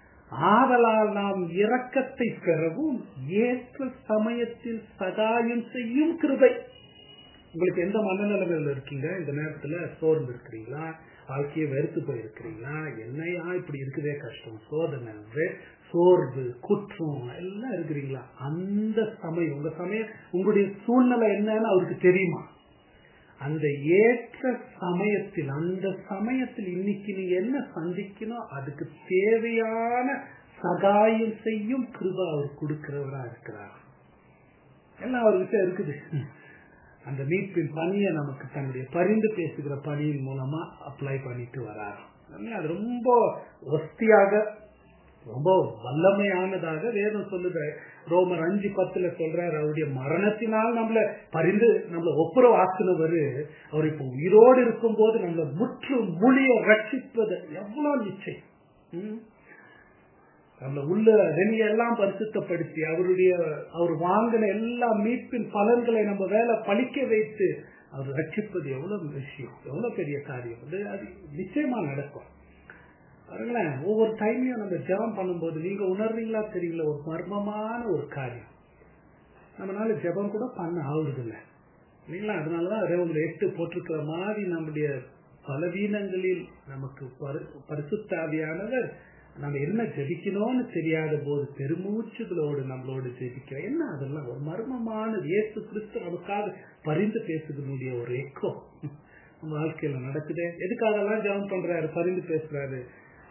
ஆதலால் நாம் இரக்கத்தை பெறவும் ஏற்ற சமயத்தில் சகாயம் செய்யும் கிருபை உங்களுக்கு எந்த மனநிலைமையில இருக்கீங்க இந்த நேரத்துல சோர்ந்து இருக்கிறீங்களா வாழ்க்கையை வெறுத்து போயிருக்கிறீங்களா என்னையா இப்படி இருக்குதே கஷ்டம் சோதனை சோர்வு குற்றம் எல்லாம் இருக்கிறீங்களா அந்த சமயம் உங்க சமயம் உங்களுடைய சூழ்நிலை என்னன்னு அவருக்கு தெரியுமா அந்த ஏற்ற சமயத்தில் அந்த சமயத்தில் இன்னைக்கு நீ என்ன சந்திக்கணும் அதுக்கு தேவையான சகாயம் செய்யும் கிருபா அவர் கொடுக்கிறவரா இருக்கிறார் எல்லாம் அவர்கிட்ட இருக்குது அந்த மீட்பின் பணியை நமக்கு தன்னுடைய பரிந்து பேசுகிற பணியின் மூலமா அப்ளை பண்ணிட்டு வரார் அது ரொம்ப ஒஸ்தியாக ரொம்ப வல்லமையானதாக வேதம் சொல்லுது ரோமர் அஞ்சு பத்துல சொல்றாரு அவருடைய மரணத்தினால் நம்மள பரிந்து நம்மள ஒப்புரவு ஆக்குனவர் அவர் இப்ப உயிரோடு இருக்கும் போது நம்மள முற்று மொழிய ரட்சிப்பது எவ்வளவு நிச்சயம் நம்மள உள்ள வெளிய எல்லாம் பரிசுத்தப்படுத்தி அவருடைய அவர் வாங்கின எல்லா மீட்பின் பலன்களை நம்ம வேலை பழிக்க வைத்து அவர் ரட்சிப்பது எவ்வளவு விஷயம் எவ்வளவு பெரிய காரியம் அது அது நிச்சயமா நடக்கும் பாருங்களேன் ஒவ்வொரு டைமையும் நம்ம ஜெபம் பண்ணும்போது நீங்க உணர்றீங்களா தெரியல ஒரு மர்மமான ஒரு காரியம் நம்மளால ஜெபம் கூட பண்ண ஆகுறது இல்லை இல்லைங்களா அதனாலதான் உங்களை எட்டு போட்டிருக்கிற மாதிரி நம்முடைய பலவீனங்களில் நமக்கு பரிசுத்தாவியானவர் நம்ம என்ன ஜெபிக்கணும்னு தெரியாத போது பெருமூச்சுகளோடு நம்மளோடு ஜெபிக்கிற என்ன அதெல்லாம் ஒரு மர்மமான இயேசு கிறிஸ்து நமக்காக பரிந்து பேசுகிறனுடைய ஒரு எக்கோ நம்ம வாழ்க்கையில நடக்குது எதுக்காகலாம் ஜெபம் பண்றாரு பரிந்து பேசுறாரு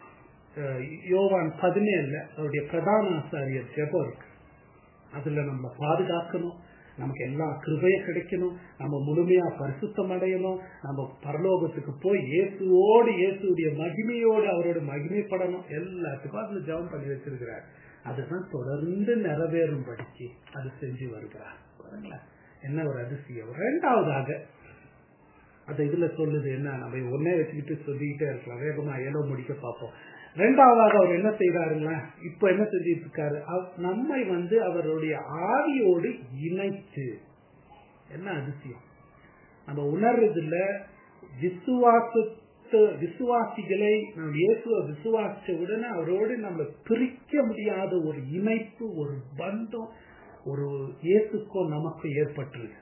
யோவான் பதினேழுல அவருடைய பிரதான ஆசாரியர் ஜெபம் இருக்கு அதுல நம்ம பாதுகாக்கணும் நமக்கு எல்லா கிருபைய கிடைக்கணும் நம்ம முழுமையா பரிசுத்தம் அடையணும் நம்ம பரலோகத்துக்கு போய் இயேசுவோடு இயேசுடைய மகிமையோடு அவரோட மகிமைப்படணும் எல்லாத்துக்கும் அதுல ஜெபம் பண்ணி வச்சிருக்கிறார் அதுதான் தொடர்ந்து நிறைவேறும் படிச்சு அது செஞ்சு வருகிறார் பாருங்களேன் என்ன ஒரு அதிசயம் ரெண்டாவதாக அந்த இதுல சொல்லுது என்ன நம்ம ஒன்னே வச்சுக்கிட்டு சொல்லிக்கிட்டே இருக்கலாம் வேகமா ஏதோ முடிக்க பார்ப்போம் ரெண்டாவதாக அவர் என்ன செய்யறாருங்களா இப்ப என்ன செஞ்சிட்டு இருக்காரு நம்மை வந்து அவருடைய ஆவியோடு இணைத்து என்ன அதிசயம் நம்ம உணர்றதுல விசுவாசத்து விசுவாசிகளை நம்ம இயேசுவ விசுவாசிச்ச உடனே அவரோடு நம்ம பிரிக்க முடியாத ஒரு இணைப்பு ஒரு பந்தம் ஒரு இயேசுக்கும் நமக்கும் ஏற்பட்டுருக்கு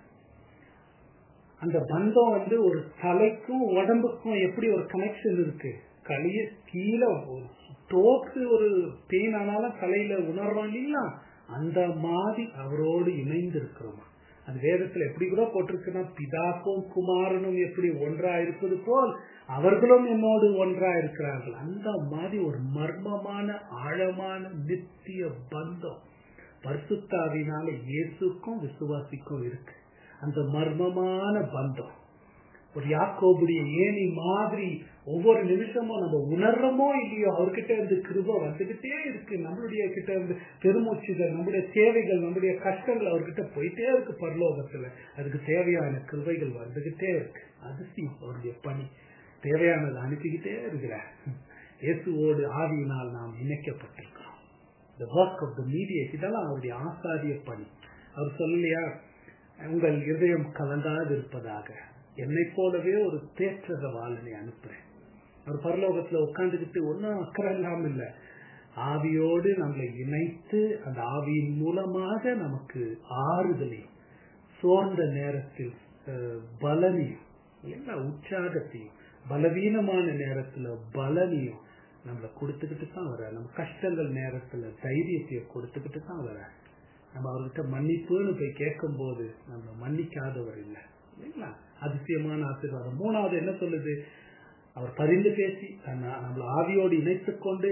அந்த பந்தம் வந்து ஒரு தலைக்கும் உடம்புக்கும் எப்படி ஒரு கனெக்ஷன் இருக்கு கலைய கீழே டோக்கு ஒரு பெயின் ஆனாலும் தலையில உணர்றோம் இல்லைங்களா அந்த மாதிரி அவரோடு இணைந்து இருக்கிறோம் அது வேதத்துல எப்படி கூட போட்டிருக்குன்னா பிதாக்கும் குமாரனும் எப்படி ஒன்றா இருப்பது போல் அவர்களும் என்னோடு ஒன்றா இருக்கிறார்கள் அந்த மாதிரி ஒரு மர்மமான ஆழமான நித்திய பந்தம் பரிசுத்தாவினால இயேசுக்கும் விசுவாசிக்கும் இருக்கு அந்த மர்மமான பந்தம் ஒரு யாக்கோபுடைய ஏணி மாதிரி ஒவ்வொரு நிமிஷமும் நம்ம உணர்றோமோ இல்லையோ அவர்கிட்ட இருந்து கிருப வந்துகிட்டே இருக்கு நம்மளுடைய கிட்ட இருந்து பெருமூச்சுகள் நம்முடைய தேவைகள் நம்முடைய கஷ்டங்கள் அவர்கிட்ட போயிட்டே இருக்கு பரலோகத்துல அதுக்கு தேவையான கிருபைகள் வந்துகிட்டே இருக்கு அதிசயம் அவருடைய பணி தேவையானது அனுப்பிக்கிட்டே இருக்கிறார் இயேசுவோடு ஆவியினால் நாம் இணைக்கப்பட்டிருக்கிறோம் the work of the mediate இதெல்லாம் அவருடைய ஆசாரிய பணி அவர் சொல்லலையா உங்கள் இதயம் கலங்காது இருப்பதாக என்னை போலவே ஒரு தேற்றத வாழனை அனுப்புறேன் அவர் பரலோகத்துல உட்காந்துக்கிட்டு ஒன்னும் அக்கறை இல்லாம இல்ல ஆவியோடு நம்மளை இணைத்து அந்த ஆவியின் மூலமாக நமக்கு ஆறுதலையும் சோர்ந்த நேரத்தில் அஹ், பலனையும் எல்லா உற்சாகத்தையும் பலவீனமான நேரத்துல பலனையும் நம்மளை கொடுத்துக்கிட்டு தான் வர நம்ம கஷ்டங்கள் நேரத்துல தைரியத்தையும் கொடுத்துக்கிட்டு தான் வர நம்ம அவர்கிட்ட மன்னிப்புன்னு போய் கேட்கும் போது நம்ம மன்னிக்காதவர் இல்லை இல்லைங்களா அதிசயமான ஆசீர்வாதம் மூணாவது என்ன சொல்லுது அவர் பரிந்து பேசி தன்னை- நம்மளை ஆவியோடு இணைத்துக் கொண்டு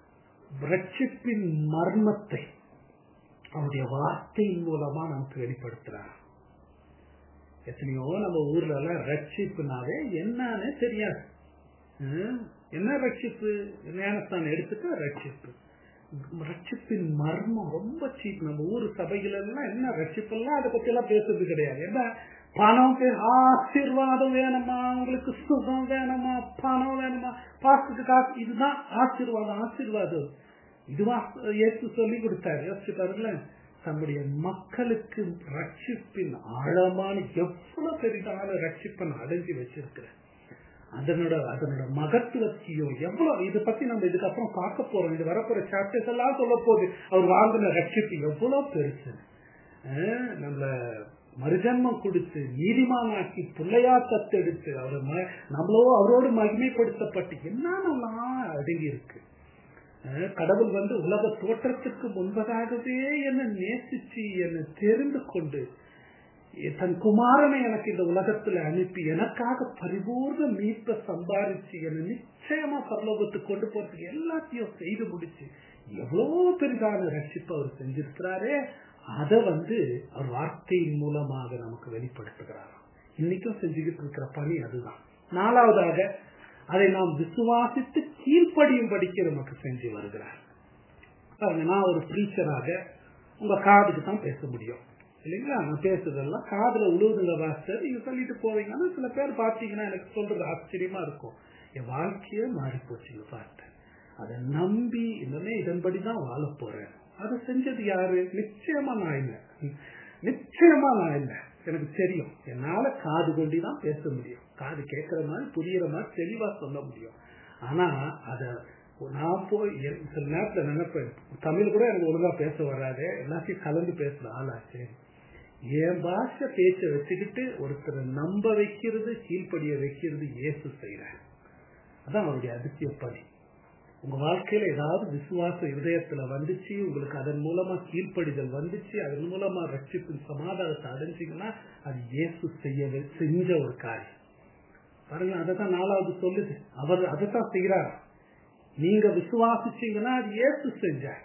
ரட்சிப்பின் மர்மத்தை அவருடைய வார்த்தையின் மூலமா நமக்கு வெளிப்படுத்துறார் எத்தனையோ நம்ம ஊர்ல எல்லாம் ரட்சிப்புனாவே என்னன்னு தெரியாது ஹம்? என்ன ரட்சிப்பு ஞானஸ்தானம் எடுத்துட்டா ரட்சிப்பு ரட்சிப்பின் மர்மம் ரொம்ப சீப் நம்ம ஊர் சபைகள் எல்லாம் என்ன ரட்சிப்பெல்லாம் அதை பத்தி எல்லாம் பேசுறது கிடையாது என்ன பணம் பே- ஆசீர்வாதம் வேணுமா உங்களுக்கு சுகம் வேணுமா பணம் வேணுமா பாசுக்கு காசு இதுதான் ஆசீர்வாதம் ஆசீர்வாதம் இதுவா இயேசு சொல்லி கொடுத்தாரு யோசிச்சு பாருங்களேன் தம்முடைய மக்களுக்கு ரட்சிப்பின் ஆழமான எவ்வளவு பெரிதான ரட்சிப்பை நான் அடைஞ்சு வச்சிருக்கிறேன் அதனோட அதனோட மகத்துவத்தையும் எவ்வளவு இதை பத்தி நம்ம இதுக்கப்புறம் பார்க்க போறோம் இது வரப்போற சாப்டர்ஸ் எல்லாம் சொல்ல போகுது அவர் வாங்கின ரட்சிப்பு எவ்வளவு பெருசு அஹ் நம்மள மறுஜன்மம் கொடுத்து நீதிமானாக்கி பிள்ளையா தத்தெடுத்து அவர் ம- நம்மளோ அவரோடு மகிமைப்படுத்தப்பட்டு என்னென்னலாம் அடங்கி இருக்கு அஹ் கடவுள் வந்து உலக தோற்றத்துக்கு முன்பதாகவே என்னை நேசிச்சு என்னை தெரிந்து கொண்டு தன் குமாரனை எனக்கு இந்த உலகத்துல அனுப்பி எனக்காக பரிபூர்ண மீட்பை சம்பாரிச்சு என்னை நிச்சயமா பரலோகத்துக்கு கொண்டு போறதுக்கு எல்லாத்தையும் செய்து முடிச்சு எவ்வளவு பெரிதான ரட்சிப்பு அவர் செஞ்சிருக்கிறாரே அதை வந்து அவர் வார்த்தையின் மூலமாக நமக்கு வெளிப்படுத்துகிறார் இன்னைக்கும் செஞ்சுக்கிட்டு இருக்கிற பணி அதுதான் நாலாவதாக அதை நாம் விசுவாசித்து கீழ்ப்படியும் படிக்க நமக்கு செஞ்சு வருகிறார் பாருங்க நான் ஒரு ப்ரீச்சராக உங்க காதுக்கு தான் பேச முடியும் இல்லைங்களா நான் பேசுறதெல்லாம் காதுல உழுவுதுங்க வாஸ்டர் நீங்க சொல்லிட்டு போவீங்கன்னா சில பேர் பார்த்தீங்கன்னா எனக்கு சொல்றது ஆச்சரியமா இருக்கும் என் வாழ்க்கையே மாறி போச்சுங்க பார்த்தேன் அதை நம்பி இன்னமே இதன்படிதான் வாழ போறேன் அதை செஞ்சது யாரு நிச்சயமா நான் இல்லை நிச்சயமா நான் இல்லை எனக்கு தெரியும் என்னால காது கொண்டி தான் பேச முடியும் காது கேட்கிற மாதிரி புரியுற மாதிரி தெளிவா சொல்ல முடியும் ஆனா அத நான் போய் என் சில நேரத்துல நினைப்பேன் தமிழ் கூட எனக்கு ஒழுங்கா பேச வராது எல்லாத்தையும் கலந்து பேசுற ஆளாச்சு என் பாஷை பேச்ச வச்சுக்கிட்டு ஒருத்தரை நம்ப வைக்கிறது கீழ்ப்படிய வைக்கிறது இயேசு செய்யறேன் அதான் அவருடைய அதிசய பணி உங்க வாழ்க்கையில ஏதாவது விசுவாச இதயத்துல வந்துச்சு உங்களுக்கு அதன் மூலமா கீழ்ப்படிதல் வந்துச்சு அதன் மூலமா ரட்சிப்பின் சமாதானத்தை அடைஞ்சிங்கன்னா அது இயேசு செய்ய செஞ்ச ஒரு காரியம் பாருங்க அதைத்தான் நாலாவது சொல்லுது அவர் அதைத்தான் செய்யறார் நீங்க விசுவாசிச்சீங்கன்னா அது இயேசு செஞ்சார்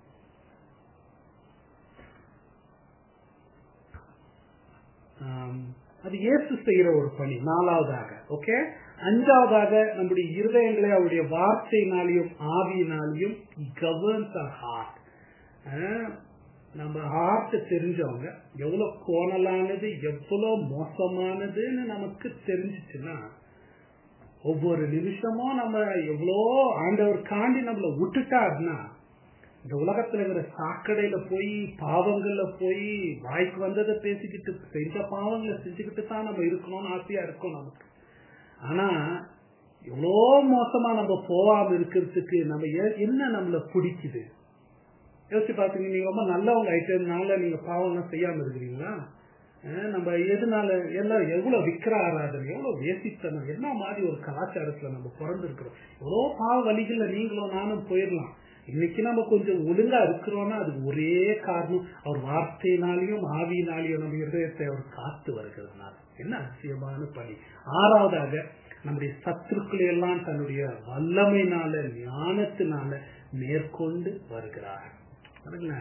ஆம், அது இயேசு செய்யற ஒரு பணி நாலாவதாக ஓகே அஞ்சாவதாக நம்முடைய இருதயங்களை அவருடைய வார்த்தையினாலையும் ஆவியினாலையும் கவர்ன்ஸ் ஆர் ஹார்ட் நம்ம ஹார்ட் தெரிஞ்சவங்க எவ்வளவு கோணலானது எவ்வளவு மோசமானதுன்னு நமக்கு தெரிஞ்சிச்சுன்னா ஒவ்வொரு நிமிஷமும் நம்ம எவ்வளோ ஆண்டவர் காண்டி நம்மளை விட்டுட்டாருன்னா இந்த உலகத்துல இருக்கிற சாக்கடையில போய் பாவங்கள்ல போய் வாய்க்கு வந்ததை பேசிக்கிட்டு செஞ்ச பாவங்களை செஞ்சுக்கிட்டு தான் நம்ம இருக்கணும்னு ஆசையா இருக்கும் நமக்கு ஆனா எவ்வளோ மோசமா நம்ம போகாம இருக்கிறதுக்கு நம்ம ஏ- என்ன நம்மள பிடிக்குது யோசிச்சு பாத்தீங்க நீங்க ரொம்ப நல்லவங்க ஆயிட்டதுனால நீங்க பாவம்லாம் செய்யாம இருக்கிறீங்களா அஹ் நம்ம எதனால எல்லாம் எவ்வளவு விக்கிர ஆராதனை எவ்வளவு வேசித்தனம் என்ன மாதிரி ஒரு கலாச்சாரத்துல நம்ம பிறந்திருக்கிறோம் எவ்வளோ பாவ வழிகள்ல நீங்களும் நானும் போயிடலாம் இன்னைக்கு நம்ம கொஞ்சம் ஒழுங்கா இருக்கிறோம்னா அதுக்கு ஒரே காரணம் அவர் வார்த்தையினாலையும் ஆவியினாலையும் நம்ம இருதயத்தை அவர் காத்து வருகிறதுனால என்ன அதிசயமான பணி ஆறாவதாக நம்முடைய சத்துருக்களை எல்லாம் தன்னுடைய வல்லமையினால ஞானத்தினால மேற்கொண்டு வருகிறார் பாருங்களேன்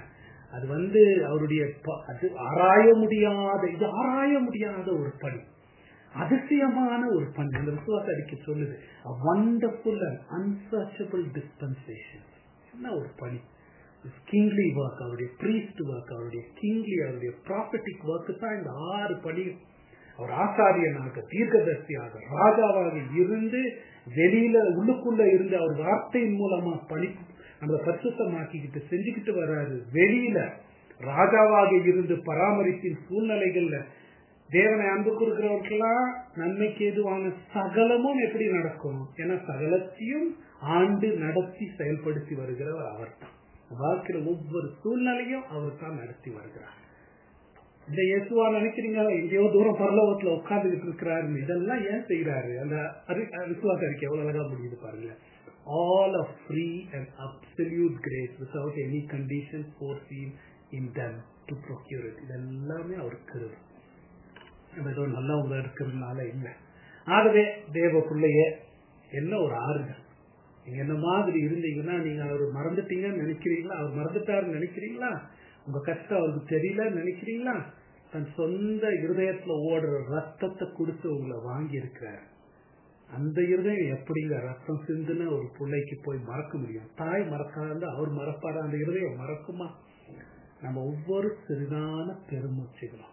அது வந்து அவருடைய ப- அது ஆராய முடியாத இது ஆராய முடியாத ஒரு பணி அதிசயமான ஒரு பணி அந்த விசுவாச அறிக்கை சொல்லுது வண்டர்ஃபுல் அண்ட் அன்சர்ச்சபிள் டிஸ்பென்சேஷன் என்ன ஒரு பணி கிங்லி ஒர்க் அவருடைய பிரீஸ்ட் ஒர்க் அவருடைய கிங்லி அவருடைய ப்ராப்பர்ட்டிக் ஒர்க் தான் இந்த ஆறு பணி அவர் ஆசாரியனாக தீர்க்கதர்சியாக ராஜாவாக இருந்து வெளியில உள்ளுக்குள்ள இருந்து அவர் வார்த்தையின் மூலமா பணி நம்மளை பரிசுத்தமாக்கிக்கிட்டு செஞ்சுக்கிட்டு வர்றாரு வெளியில ராஜாவாக இருந்து பராமரிப்பின் சூழ்நிலைகள்ல தேவனை அன்பு கொடுக்கிறவர்களாம் நன்மைக்கு எதுவான சகலமும் எப்படி நடக்கும் ஏன்னா சகலத்தையும் ஆண்டு நடத்தி செயல்படுத்தி வருகிறவர் அவர்தான் வாழ்க்கையில ஒவ்வொரு சூழ்நிலையும் அவர் தான் நடத்தி வருகிறார் இந்த இயேசுவா நினைக்கிறீங்களா எங்கேயோ தூரம் பரலோகத்துல உட்கார்ந்துகிட்டு இருக்கிறாரு இதெல்லாம் ஏன் செய்யறாரு அந்த அறி- விசுவாச அறிக்கை எவ்வளவு அழகா முடியுது பாருங்க all of free and absolute grace without any condition foreseen in them to procure it இதெல்லாமே அவருக்கு கிருபை. நம்ம ஏதோ நல்லவங்க இருக்கிறதுனால இல்லை ஆகவே தேவ பிள்ளைய என்ன ஒரு ஆறுதல் நீங்க என்ன மாதிரி இருந்தீங்கன்னா நீங்க அவர் மறந்துட்டீங்கன்னு நினைக்கிறீங்களா அவர் மறந்துட்டாருன்னு நினைக்கிறீங்களா உங்க கஷ்டம் அவருக்கு தெரியலன்னு நினைக்கிறீங்களா தன் சொந்த இருதயத்துல ஓடுற ரத்தத்தை கொடுத்து உங்களை வாங்கி இருக்கிறார் அந்த இருதயம் எப்படிங்க ரத்தம் சிந்துன ஒரு பிள்ளைக்கு போய் மறக்க முடியும் தாய் மறக்காத அவர் மறப்பாரா அந்த இருதயம் மறக்குமா நம்ம ஒவ்வொரு சிறிதான பெருமூச்சுகளும்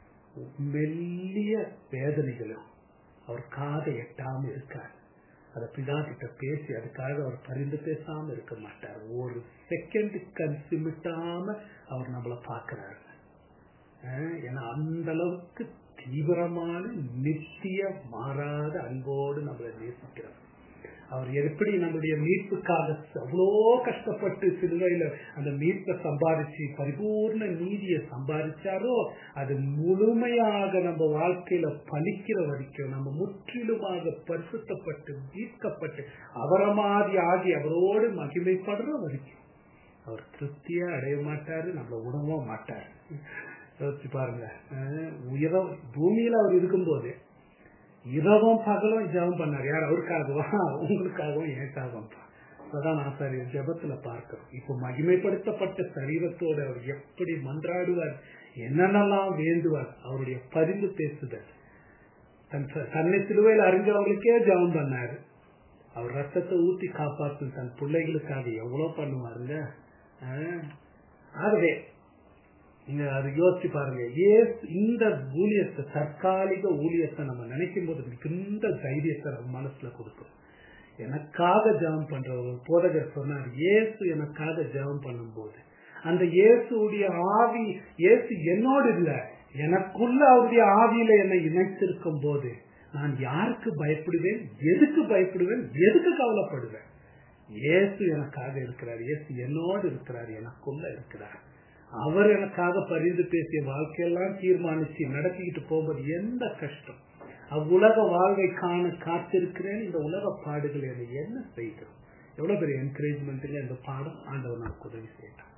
மெல்லிய வேதனைகளும் அவர் காதை எட்டாம இருக்கார் அதை பிதா கிட்ட பேசி அதுக்காக அவர் பரிந்து பேசாம இருக்க மாட்டார் ஒரு செகண்ட் கண் சிமிட்டாம அவர் நம்மள பாக்குறாரு அஹ் ஏன்னா அந்த அளவுக்கு தீவிரமான நித்திய மாறாத அன்போடு நம்மளை நேசிக்கிறார் அவர் எப்படி நம்முடைய மீட்புக்காக அவ்வளோ கஷ்டப்பட்டு சிலுவையில அந்த மீட்பை சம்பாதிச்சு பரிபூர்ண நீதியை சம்பாதிச்சாரோ அது முழுமையாக நம்ம வாழ்க்கையில பலிக்கிற வரைக்கும் நம்ம முற்றிலுமாக பரிசுத்தப்பட்டு மீட்கப்பட்டு அவரமாதி ஆகி அவரோடு மகிமைப்படுற வரைக்கும் அவர் திருப்தியா அடைய மாட்டாரு நம்மள உணவும் மாட்டாரு யோசிச்சு பாருங்க அஹ் உயரம் பூமியில அவர் இருக்கும்போது இரவும் பகலும் ஜெபம் பண்ணார் யார் அவருக்காகவா உங்களுக்காகவும் எனக்காகவும் அதான் ஆசாரியர் ஜெபத்துல பார்க்கிறோம் இப்போ மகிமைப்படுத்தப்பட்ட சரீரத்தோடு அவர் எப்படி மன்றாடுவார் என்னென்னலாம் வேண்டுவார் அவருடைய பரிந்து பேசுதல் தன் தன்னை சிலுவையில் அறிஞ்சவங்களுக்கே ஜெபம் பண்ணாரு அவர் ரத்தத்தை ஊத்தி காப்பாற்றும் தன் பிள்ளைகளுக்காக எவ்வளவு பண்ணுவாருங்க ஆஹ். ஆகவே நீங்க அது யோசிச்சு பாருங்க ஏஸ் இந்த ஊழியத்தை தற்காலிக ஊழியத்தை நம்ம நினைக்கும் போது மிகுந்த தைரியத்தை நம்ம மனசுல கொடுக்கும் எனக்காக ஜெபம் பண்ற ஒரு போதகர் சொன்னார் இயேசு எனக்காக ஜெபம் பண்ணும்போது அந்த இயேசுடைய ஆவி இயேசு என்னோடு இல்ல எனக்குள்ள அவருடைய ஆவியில என்னை இணைத்திருக்கும் போது நான் யாருக்கு பயப்படுவேன் எதுக்கு பயப்படுவேன் எதுக்கு கவலைப்படுவேன் இயேசு எனக்காக இருக்கிறார் இயேசு என்னோடு இருக்கிறார் எனக்குள்ள இருக்கிறார் அவர் எனக்காக பரிந்து பேசிய வாழ்க்கையெல்லாம் தீர்மானிச்சு நடத்திக்கிட்டு போகும்போது எந்த கஷ்டம் அவ்வுலக வாழ்வை காண காத்திருக்கிறேன் இந்த உலக பாடுகள் என்னை என்ன செய்கிறோம் எவ்வளவு பெரிய என்கரேஜ்மெண்ட்ல இந்த பாடம் ஆண்டவர் நமக்கு உதவி செய்யலாம்